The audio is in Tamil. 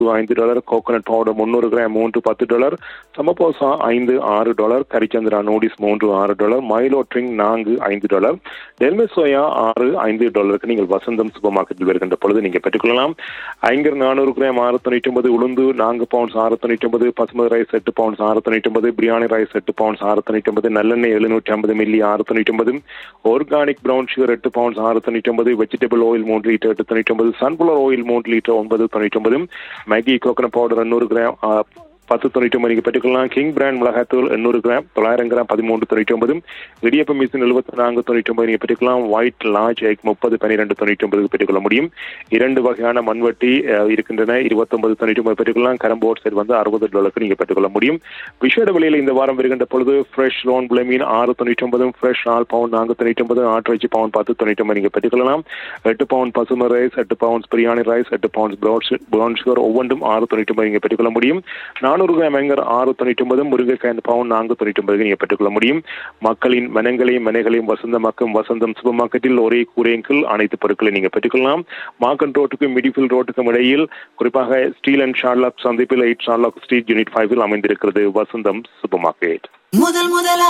ஐந்து டாலர் கோகனட் பவுடர் முந்நூறு கிராம் மூன்று பத்து டாலர் சமபோசா ஐந்து ஆறு டாலர் கரிச்சந்திரா நூடிஸ் மூன்று ஆறு டாலர் மைலோ ட்ரிங் நான்கு ஐந்து டாலர் டெல்மே சோயா ஆறு ஐந்து டாலருக்கு நீங்கள் வசந்தம் சூப்பர் மார்க்கெட்டில் வருகின்ற பொழுது நீங்கள் பெற்றுக்கொள்ளலாம் ஐங்கர் நானூறு கிராம் ஆறு தொண்ணூற்றி ஒன்பது உளுந்து நான்கு பவுண்ட்ஸ் ஆறு தொண்ணூற்றி ஒன்பது பசுமதி ரைஸ் எட்டு பவுண்ட்ஸ் ஆறு தொண்ணூற்றி ஒன்பது பிரியாணி ரைஸ் எட்டு பவுண்ட்ஸ் ஆறு தொண்ணூற்றி ஒன்பது நல்லெண்ணெய் எழுநூற்றி ஐம்பது மில்லி ஆறு தொண்ணூற்றி ஒன்பது ஆர்கானிக் பிரவுன் சுகர் எட்டு பவுண்ட்ஸ் ஆறு தொண்ணூற்றி ஒன்பது வெஜிடபிள் ஆயில் மூன்று லிட்டர் எட்டு தொண்ணூற்றி ஒன்பது சன்ஃபிளவர் ஆயில் மூன்று லிட்டர் ஒன்பது தொண்ணூற்றி ஒன்பது மேகி கோகனட் பவுடர் எண்ணூறு கிராம் ஆ, பத்து தொண்ணூற்றி ஒன்பது நீங்கள் பெற்றுக்கொள்ளலாம் கிங் பிராண்ட் மிளகாத்தூள் எண்ணூறு கிராம் தொள்ளாயிரம் கிராம் பதிமூன்று தொண்ணூற்றி ஒன்பது இடியப்ப மிஷின் எழுபத்தி நான்கு தொண்ணூற்றி ஒன்பது நீங்கள் பெற்றுக்கலாம் ஒயிட் லார்ஜ் எக் முப்பது பன்னிரெண்டு தொண்ணூற்றி ஒன்பதுக்கு பெற்றுக்கொள்ள முடியும் இரண்டு வகையான மண்வெட்டி அஹ், இருக்கின்றன இருபத்தொன்பது தொண்ணூற்றி ஒன்பது பெற்றுக்கொள்ளலாம் கரம்போர்ட் செட் வந்து அறுபது டாலருக்கு நீங்கள் பெற்றுக்கொள்ள முடியும் விஷேட விலையில் இந்த வாரம் வருகின்ற பொழுது ஃப்ரெஷ் லோன் புலை மீன் ஆறு தொண்ணூற்றி ஒன்பது ஃப்ரெஷ் நாலு பவுண்ட் நான்கு தொண்ணூற்றி ஒன்பது ஆட்டிறைச்சி பவுண்ட் பத்து தொண்ணூற்றி ஒன்பது நீங்கள் பெற்றுக்கொள்ளலாம் எட்டு பவுண்ட் பசுமை ரைஸ் எட்டு பவுண்ட்ஸ் பிரியாணி ரைஸ் எட்டு பவுண்ட்ஸ் ப்ரௌன் சுகர் ஒவ்வொன்றும் ஆறு தொண்ணூற்றி ஒன்பது நீங்கள் பெற்றுக்கொள்ள முடியும் நானூறு கிராம் எங்கர் ஆறு தொண்ணூற்றி ஒன்பது முருங்கைக்காய் பவுண்ட் நான்கு தொண்ணூற்றி ஒன்பது நீங்கள் பெற்றுக்கொள்ள முடியும் மக்களின் மனங்களையும் மனைகளையும் வசந்தமாக்கும் வசந்தம் சூப்பர் மார்க்கெட்டில் ஒரே கூரையின் கீழ் அனைத்து பொருட்களை நீங்கள் பெற்றுக்கொள்ளலாம் மார்க்கன் ரோட்டுக்கும் மிடிஃபில் ரோட்டுக்கும் இடையில் குறிப்பாக ஸ்டீல் அண்ட் ஷார்லாக் சந்திப்பில் எயிட் ஷார்லாக் ஸ்ட்ரீட் யூனிட் ஃபைவில் அமைந்திருக்கிறது வசந்தம் சூப்பர் மார்க்கெட் முதல் முதலா